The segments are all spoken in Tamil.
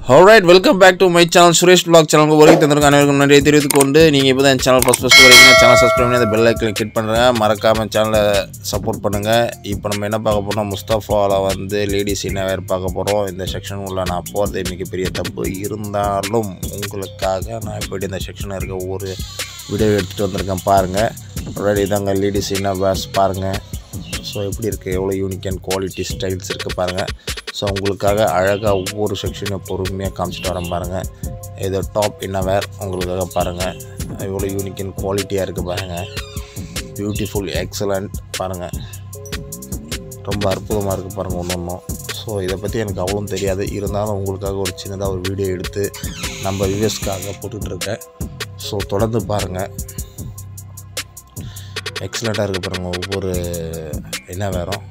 Alright welcome back to my channel Suresh vlog சேனலுக்கு வருகை தந்திருக்க அனைவருக்கும் நன்றியை தெரிவித்துக் கொண்டு நீங்கள் இப்போ தான் சேனல் ஃபஸ்ட் ஃபஸ்ட் வரீங்கன்னா சேனல் சப்ஸ்கிரைப் பண்ணி அந்த பெல் ஐக்கனை கிளிக் பண்ணுறேன் மறக்காமல் சேனலை சப்போர்ட் பண்ணுங்கள் இப்போ நம்ம என்ன பார்க்க போகிறோம் முஸ்தஃபாவில் வந்து லேடிஸ் என்ன வேறு பார்க்க போகிறோம் இந்த செக்ஷன் உள்ள நான் போகிறது மிகப்பெரிய தப்பு இருந்தாலும் உங்களுக்காக நான் எப்படி இந்த செக்ஷனில் இருக்க ஒவ்வொரு வீடியோ எடுத்துகிட்டு வந்திருக்கேன் பாருங்கள் ஆல்ரெடி தாங்க லேடிஸ் என்ன வேர்ஸ் பாருங்கள் ஸோ எப்படி இருக்குது எவ்வளோ யூனிக் அண்ட் குவாலிட்டி ஸ்டைல்ஸ் இருக்குது பாருங்கள் ஸோ உங்களுக்காக அழகாக ஒவ்வொரு செக்ஷனையும் பொறுமையாக காமிச்சிட்டு வரேன் பாருங்கள் இது டாப் இன்னவேர் உங்களுக்காக பாருங்கள் எவ்வளோ யூனிக் அண்ட் குவாலிட்டியாக இருக்குது பாருங்கள் பியூட்டிஃபுல் எக்ஸலண்ட் பாருங்கள் ரொம்ப அற்புதமாக இருக்குது பாருங்கள் ஒன்று ஒன்றும் ஸோ இதை பற்றி எனக்கு அவ்வளோ தெரியாது இருந்தாலும் உங்களுக்காக ஒரு சின்னதாக ஒரு வீடியோ எடுத்து நம்ம வியூவர்ஸ்க்காக போட்டுட்ருக்கேன் ஸோ தொடர்ந்து பாருங்கள் எக்ஸலண்ட்டாக இருக்குது பாருங்கள் ஒவ்வொரு என்ன வேறும்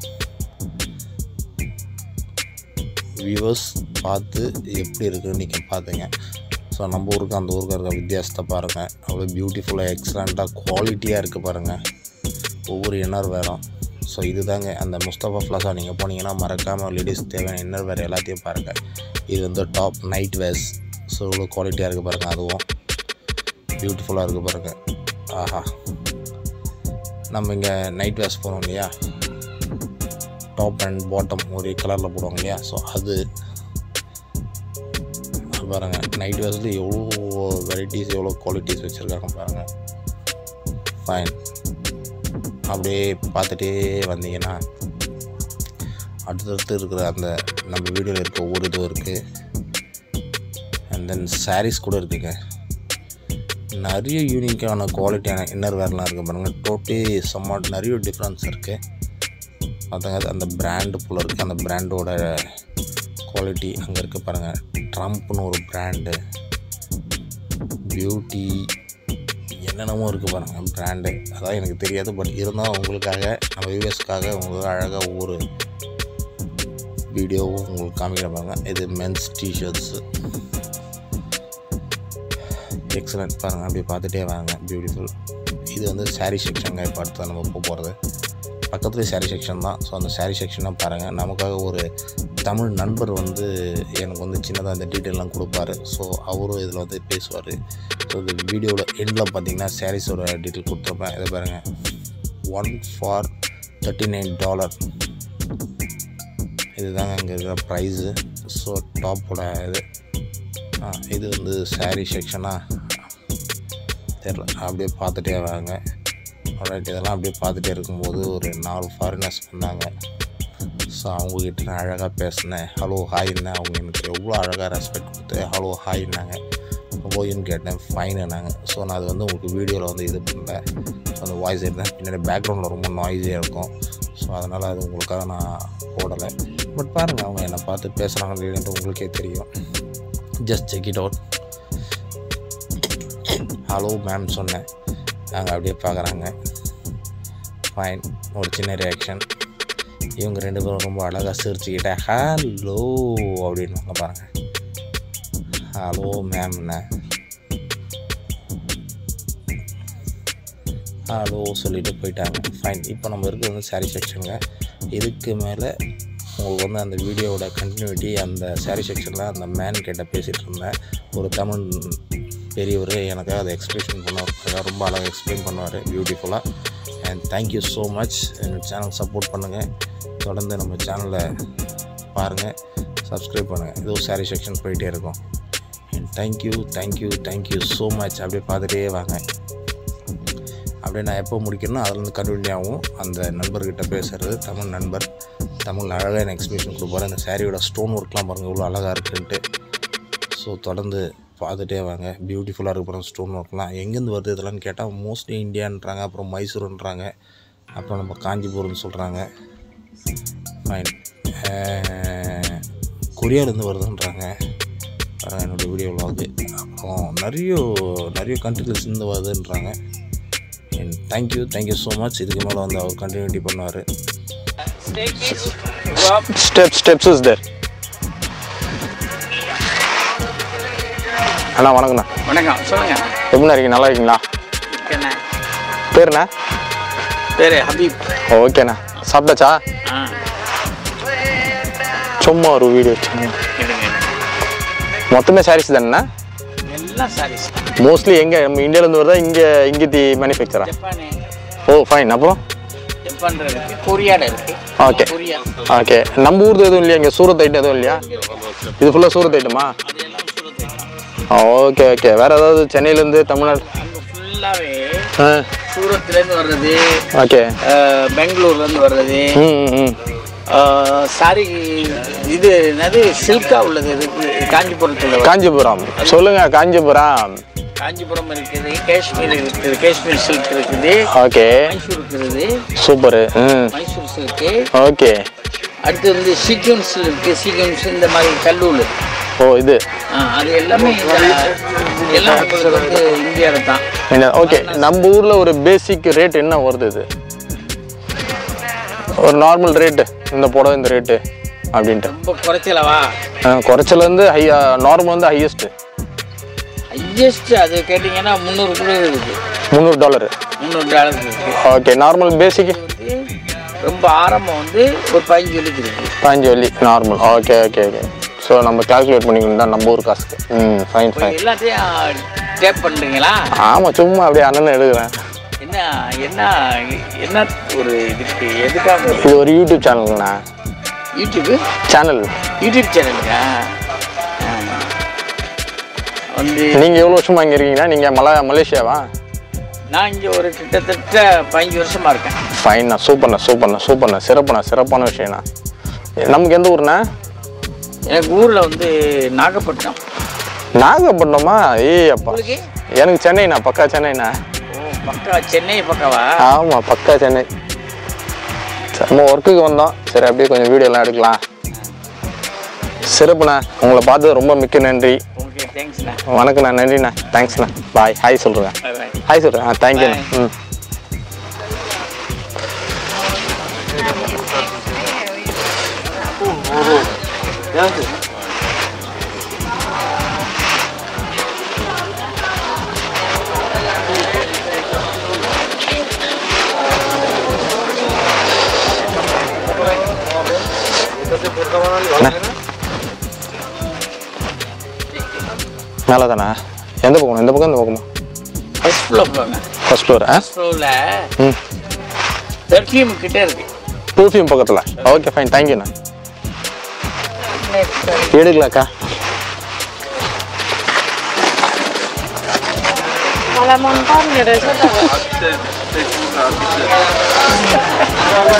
வியூவர்ஸ் பார்த்து எப்படி இருக்குன்னு நீங்கள் பார்த்துங்க ஸோ நம்ம ஊருக்கு அந்த ஊருக்கு இருக்க வித்தியாசத்தை பாருங்கள் அவ்வளோ பியூட்டிஃபுல்லாக எக்ஸலண்ட்டாக குவாலிட்டியாக இருக்குது பாருங்கள் ஒவ்வொரு இன்னர் வேறும் ஸோ இதுதாங்க அந்த முஸ்தபா ஃப்ளாஸாக நீங்கள் போனீங்கன்னா மறக்காமல் லேடிஸ் தேவையான இன்னர் வேறு எல்லாத்தையும் பாருங்கள் இது வந்து டாப் நைட் வேர்ஸ் ஸோ இவ்வளோ குவாலிட்டியாக இருக்குது பாருங்கள் அதுவும் பியூட்டிஃபுல்லாக இருக்குது பாருங்கள் ஆஹா நம்ம இங்கே நைட் வேர்ஸ் போகிறோம் இல்லையா டாப் அண்ட் பாட்டம் ஒரே கலரில் போடுவாங்க இல்லையா ஸோ அது பாருங்கள் நைட் வேர்ஸில் எவ்வளோ வெரைட்டிஸ் எவ்வளோ குவாலிட்டிஸ் வச்சுருக்காங்க பாருங்கள் ஃபைன் அப்படியே பார்த்துட்டே வந்தீங்கன்னா அடுத்தடுத்து இருக்கிற அந்த நம்ம வீடியோவில் இருக்க ஒவ்வொரு இதுவும் இருக்குது அண்ட் தென் சாரீஸ் கூட இருக்குங்க நிறைய யூனிக்கான குவாலிட்டியான இன்னர் வேர்லாம் இருக்குது பாருங்கள் டோட்டே சம்மாட் நிறைய டிஃப்ரென்ஸ் இருக்குது அதாங்க அந்த பிராண்டு போல் இருக்குது அந்த பிராண்டோட குவாலிட்டி அங்கே இருக்குது பாருங்கள் ட்ரம்ப்னு ஒரு பிராண்டு பியூட்டி என்னென்னமோ இருக்குது பாருங்கள் பிராண்டு அதான் எனக்கு தெரியாது பட் இருந்தாலும் உங்களுக்காக நம்ம வியூவர்ஸ்க்காக உங்களுக்கு அழகாக ஒவ்வொரு வீடியோவும் உங்களுக்கு காமிக்கிற பாருங்க இது மென்ஸ் டிஷர்ட்ஸு எக்ஸலண்ட் பாருங்கள் அப்படியே பார்த்துட்டே வாங்க பியூட்டிஃபுல் இது வந்து சாரீ செக்ஷனுங்க இப்போ அடுத்து நம்ம போக போகிறது பக்கத்துலேயே சாரீ செக்ஷன் தான் ஸோ அந்த சாரீ செக்ஷனாக பாருங்கள் நமக்காக ஒரு தமிழ் நண்பர் வந்து எனக்கு வந்து சின்னதாக இந்த டீட்டெயிலாம் கொடுப்பாரு ஸோ அவரும் இதில் வந்து பேசுவார் ஸோ இந்த வீடியோவில் எண்டில் பார்த்தீங்கன்னா சாரீஸோட டீட்டெயில் கொடுத்துருப்பேன் இதை பாருங்கள் one four thirty nine dollar இதுதாங்க இங்கே இருக்கிற ப்ரைஸு ஸோ டாப்போட இது ஆ, இது வந்து சாரீ செக்ஷனாக தெரில அப்படியே பார்த்துட்டே வாங்க ஆல்ரைட் இதெல்லாம் அப்படியே பார்த்துட்டே இருக்கும்போது ஒரு நாலு ஃபாரினர்ஸ் வந்தாங்க ஸோ அவங்கக்கிட்ட நான் அழகாக பேசினேன் ஹலோ ஹாய்ன்னு அவங்க எனக்கு எவ்வளோ அழகாக ரெஸ்பெக்ட் கொடுத்து ஹலோ ஹாய்னாங்க ஓய்னு கேட்டேன் ஃபைனுனாங்க ஸோ நான் அது வந்து உங்களுக்கு வீடியோவில் வந்து இது பண்ணல ஸோ அந்த வாய்ஸ் எடுத்தேன் பின்னாடி பேக்ரவுண்டில் ரொம்ப நாய்ஸியாக இருக்கும் ஸோ அதனால் அது உங்களுக்காக நான் போடலை பட் பாருங்கள் அவங்க என்னை பார்த்து பேசுகிறாங்க இல்லைன்ட்டு உங்களுக்கே தெரியும் just check it out hello ma'am சொன்னேன் நாங்கள் அப்படியே பார்க்குறாங்க ஃபைன் ஒரு சின்ன ரியாக்ஷன் இவங்க ரெண்டு பேரும் ரொம்ப அழகாக சிரிச்சுக்கிட்டேன் ஹலோ அப்படின்னு பாருங்க ஹலோ மேம்ண்ணே ஹலோ சொல்லிட்டு போயிட்டாங்க ஃபைன் இப்போ நம்ம இருக்கிறது வந்து சாரீ செக்ஷனுங்க இதுக்கு மேலே உங்களுக்கு வந்து அந்த வீடியோவோட கண்டினியூட்டி அந்த சாரீ செக்ஷனில் அந்த மேன் கிட்ட பேசிகிட்டு இருந்தேன் ஒரு தமிழ் பெரியவர் எனக்காக அதை எக்ஸ்பிளேஷன் பண்ணுவார் அதாவது ரொம்ப அழகாக எக்ஸ்பிளைன் பண்ணுவார் பியூட்டிஃபுல்லாக அண்ட் தேங்க்யூ ஸோ மச் எங்கள் சேனல் சப்போர்ட் பண்ணுங்கள் தொடர்ந்து நம்ம சேனலை பாருங்கள் சப்ஸ்கிரைப் பண்ணுங்கள் இது ஒரு சாரீ செக்ஷன் போயிட்டே இருக்கும் and thank you thank you thank you so much அப்படியே பார்த்துட்டே வாங்க அப்படியே நான் எப்போ முடிக்கிறேனோ அதுலேருந்து கண்டினியூ ஆகும் அந்த நண்பர்கிட்ட பேசுகிறது தமிழ் நண்பர் தமிழ் அழகாக எனக்கு எக்ஸ்பிளேஷன் கொடுப்பாரு அந்த சாரியோட ஸ்டோன் ஒர்க்லாம் பாருங்கள் இவ்வளோ அழகாக இருக்குன்ட்டு ஸோ தொடர்ந்து பார்த்துட்டே வாங்க பியூட்டிஃபுல்லாக இருக்கு பாருங்க ஸ்டோன் ஒர்க்லாம் எங்கேருந்து வருது இதெல்லாம் கேட்டால் மோஸ்ட்லி இந்தியான்றாங்க அப்புறம் மைசூருன்றாங்க அப்புறம் நம்ம காஞ்சிபுரம்னு சொல்கிறாங்க ஃபைன் கொரியாலேருந்து வருதுன்றாங்க பாருங்க என்னோடய வீடியோ விலாகு அப்புறம் நிறைய நிறைய கண்ட்ரிலேருந்து வருதுன்றாங்க and thank you thank you so much இதுக்கு மேலே வந்து அவர் கண்டினியூட்டி பண்ணுவார் steps steps is there அண்ணா வணக்கண்ணா வணக்கம் சொல்லுங்க எப்படிண்ணா இருக்கீங்க நல்லா இருக்கீங்களா இருக்கேண்ணே பேருண்ணா பேர் ஹபீப் ஓகேண்ணா சாப்பிட்டாச்சா ஆ சும்மா ஒரு வீடியோ வச்சுருங்க இல்லைங்க மொத்தமே சாரீஸ் தானேண்ணா எல்லாம் சாரீஸ் மோஸ்ட்லி எங்கே நம்ம இந்தியாவிலேருந்து வருதா இங்கே இங்கே தி மேனுஃபேக்சரா ஜப்பானு ஓ ஃபைன் அப்புறம் ஜப்பான்ல இருக்கு கொரியால இருக்கு ஓகே கொரியா ஓகே நம்ம ஊர்து எதுவும் இல்லையா இங்கே சூரத் ஐட்டம் எதுவும் இல்லையா இது ஃபுல்லாக சூரத் ஐட்டமா அதெல்லாம் சூரத் ஐட்டம் ஓகே ஓகே வேறு ஏதாவது சென்னையிலேருந்து தமிழ்நாடு அங்கே ஃபுல்லாகவே ஆ சூரத்லேருந்து வர்றது ஓகே அஹ், பெங்களூர்லேருந்து வர்றது ம் ம், ம் அஹ், சாரி இது என்னது சில்கா உள்ளது இருக்கு காஞ்சிபுரத்தில் வரும். காஞ்சிபுரம் சொல்லுங்க காஞ்சிபுரம் காஞ்சிபுரம் இருக்குது காஷ்மீர் இருக்குது காஷ்மீர் சில்க் இருக்குது ஓகே மைசூர் இருக்குது சூப்பரு ம் மைசூர் சில்க்கு ஓகே அடுத்து வந்து சீக்வன்ஸ் இருக்குது சீக்வன்ஸ் இந்த மாதிரி கல்லூர் ஓ இது அது எல்லாமே இந்த- எல்லாம் உங்களுக்கு வந்து இந்தியாவில் தான் என்ன ஓகே நம்ம ஊரில் ஒரு பேசிக் ரேட் என்ன வருது இது ஒரு நார்மல் ரேட்டு இந்த புடவை இந்த ரேட்டு அப்படின்ட்டு ரொம்ப குறைச்சலவா குறைச்சல் வந்து ஹை நார்மல் வந்து ஹையஸ்ட்டு ஹையஸ்ட் அது கேட்டிங்கன்னா முந்நூறு கூட இருக்குது முந்நூறு டாலரு முந்நூறு டாலர் இருக்குது ஓகே நார்மல் பேசிக் வந்து ரொம்ப ஆரம்பம் வந்து ஒரு பதினஞ்சு வெள்ளிக்கு இருக்குது பாஞ்சு வள்ளி normal okay okay okay so நம்ம கால்குலேட் பண்ணிக்கணும் தான் நம்ம ஊர் காசுக்கு ம் ஃபைன் இப்போ ஃபைன் எல்லாத்தையும் டேப் பண்ணுறீங்களா ஆமாம் சும்மா அப்படியே அண்ணன் எடுக்கிறேன் என்ன என்ன என்ன ஒரு இதுக்கு எதுக்காக இது ஒரு யூடியூப் சேனலுங்கண்ணா யூடியூப்பு சேனல் யூடியூப் சேனலுங்க வந்து நீங்கள் எவ்வளோ வருஷமா இங்கே இருக்கீங்கன்னா நீங்கள் மல மலேசியாவா நான் இங்கே ஒரு கிட்டத்தட்ட பதினஞ்சு வருஷமா இருக்கேன் ஃபைன்ண்ணா சூப்பர்ண்ணா சூப்பர்ண்ணா சூப்பர்ண்ணா சிறப்புண்ணா சிறப்பான விஷயம்ண்ணா நமக்கு எந்த ஊர்ண்ணா எனக்கு ஊரில் வந்து நாகப்பட்டினம் நாகப்பட்டினமா ஏய் அப்பா உங்களுக்கு எனக்கு சென்னைண்ணா பக்கா சென்னைண்ணா ஓ பக்கா சென்னை பக்காவா ஆமாம் பக்கா சென்னை நம்ம ஒர்க்குக்கு வந்தோம் சரி அப்படியே கொஞ்சம் வீடியோலாம் எடுக்கலாம் சிறப்புண்ணா உங்களை பார்த்து ரொம்ப மிக்க நன்றி ஓகே தேங்க்ஸ்ண்ணா வணக்கண்ணா நன்றிண்ணா தேங்க்ஸ்ண்ணா பாய் ஹாய் சொல்கிறேன் பாய் பாய் ஹாய் சொல்கிறேன் ஆ தேங்க்யூண்ணா ம் மேலே தானே எந்த பக்கம் இந்த பக்கம் இந்த பக்கமா ஃபஸ்ட் ஃப்ளோர் போங்க ஃபர்ஸ்ட் ஃப்ளோர் ஆ ஃபஸ்ட் ஃப்ளோரில் ம் பெர்ஃப்யூம் கிட்டே இருக்கு பர்ஃப்யூம் பக்கத்தில் ஓகே ஃபைன் தேங்க்யூண்ணா எடுக்கலாக்கா Malah montar nggak ada